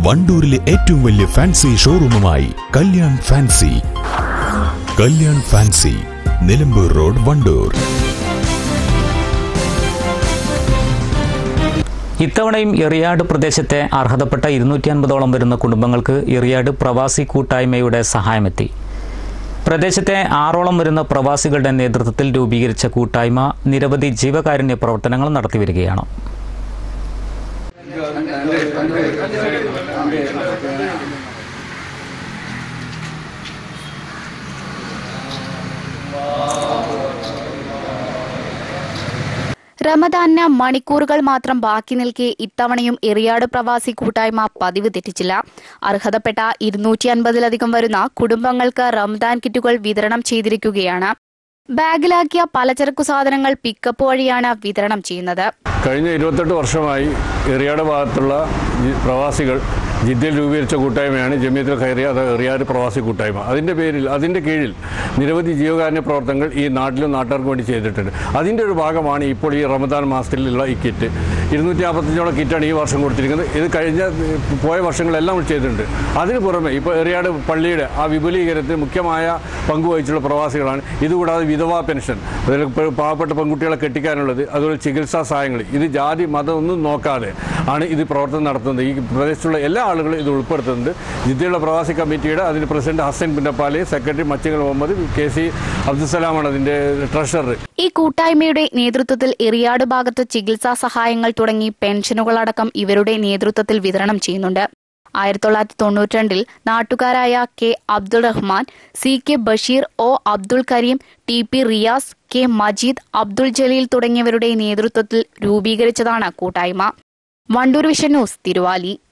വണ്ടൂരിലെ ഏറ്റവും വലിയ ഫാൻസി ഷോറൂമുമായി Kalyan fancy Kalyan fancy Nilambur road Wandoor ഇത്തവണയും എറിയാട് പ്രദേശത്തെ അർഹതപ്പെട്ട ഇരുന്നൂറ്റി അൻപതോളം വരുന്ന കുടുംബങ്ങൾക്ക് എറിയാട് പ്രവാസി കൂട്ടായ്മയുടെ സഹായമെത്തി പ്രദേശത്തെ ആറോളം വരുന്ന പ്രവാസികളുടെ നേതൃത്വത്തിൽ രൂപീകരിച്ച കൂട്ടായ്മ നിരവധി ജീവകാരുണ്യ പ്രവർത്തനങ്ങൾ നടത്തിവരികയാണ് റമദാനിന് മണിക്കൂറുകൾ മാത്രം ബാക്കി നിൽക്കെ ഇത്തവണയും എറിയാട് പ്രവാസി കൂട്ടായ്മ പതിവ് തെറ്റിച്ചില്ല അർഹതപ്പെട്ട ഇരുന്നൂറ്റി അൻപതിലധികം വരുന്ന കുടുംബങ്ങൾക്ക് റംദാൻ കിറ്റുകൾ വിതരണം ചെയ്തിരിക്കുകയാണ് ബാഗിലാക്കിയ പലചരക്കു സാധനങ്ങൾ പിക്കപ്പ് വഴിയാണ് വിതരണം ചെയ്യുന്നത് കഴിഞ്ഞ ഇരുപത്തെട്ട് വർഷമായി എറിയാട് ഭാഗത്തുള്ള ജി- പ്രവാസികൾ ജിദ്ദയിൽ രൂപീകരിച്ച കൂട്ടായ്മയാണ് ജമിയത്തുൽ ഖൈറിയ അത് എറിയാട് പ്രവാസി കൂട്ടായ്മ അതിൻ്റെ പേരിൽ അതിൻ്റെ കീഴിൽ നിരവധി ജീവകാരുണ്യ പ്രവർത്തനങ്ങൾ ഈ നാട്ടിലും നാട്ടുകാർക്ക് വേണ്ടി ചെയ്തിട്ടുണ്ട് അതിൻ്റെ ഒരു ഭാഗമാണ് ഇപ്പോൾ ഈ റമദാൻ മാസത്തിലുള്ള ഈ കിറ്റ് ഇരുന്നൂറ്റി നാൽപ്പത്തഞ്ചോളം കിറ്റാണ് ഈ വർഷം കൊടുത്തിരിക്കുന്നത് ഇത് കഴിഞ്ഞ ഏഹ്, പോയ വർഷങ്ങളെല്ലാം ചെയ്തിട്ടുണ്ട് അതിന് പുറമെ ഇപ്പോൾ എറിയാട് പള്ളിയുടെ ആ വിപുലീകരണത്തിന് മുഖ്യമായ പങ്കുവഹിച്ചുള്ള പ്രവാസികളാണ് ഇതുകൂടാതെ വിധവാ പെൻഷൻ അതിൽ ഇപ്പോൾ പാവപ്പെട്ട പെൺകുട്ടികളെ കെട്ടിക്കാനുള്ളത് അതുപോലെ ചികിത്സാ സഹായങ്ങൾ ഇത് ജാതി മതം ഒന്നും നോക്കാതെ ആണ് ഇത് പ്രവർത്തനം നടത്തുന്നത് ഈ പ്രദേശത്തുള്ള എല്ലാ ആളുകളും ഇത് ഉൾപ്പെടുത്തുന്നുണ്ട് ജിദ്ദയുള്ള പ്രവാസി കമ്മിറ്റിയുടെ അതിന് president Hasan Pinnappali secretary Machingal Muhammad K C അബ്ദുസലാമാണ് അതിൻ്റെ ട്രഷറർ ഈ കൂട്ടായ്മയുടെ നേതൃത്വത്തിൽ എറിയാട് ഭാഗത്ത് ചികിത്സാ സഹായങ്ങൾ തുടങ്ങി പെൻഷനുകളടക്കം ഇവരുടെ നേതൃത്വത്തിൽ വിതരണം ചെയ്യുന്നുണ്ട് ആയിരത്തി തൊള്ളായിരത്തി തൊണ്ണൂറ്റിരണ്ടിൽ നാട്ടുകാരായ K Abdul Rahman C K Basheer O Abdul Kareem T P Riyas K Majeed Abdul Jaleel തുടങ്ങിയവരുടെ നേതൃത്വത്തിൽ രൂപീകരിച്ചതാണ് കൂട്ടായ്മ വണ്ടൂർ വിഷൻ ന്യൂസ് തിരുവാലി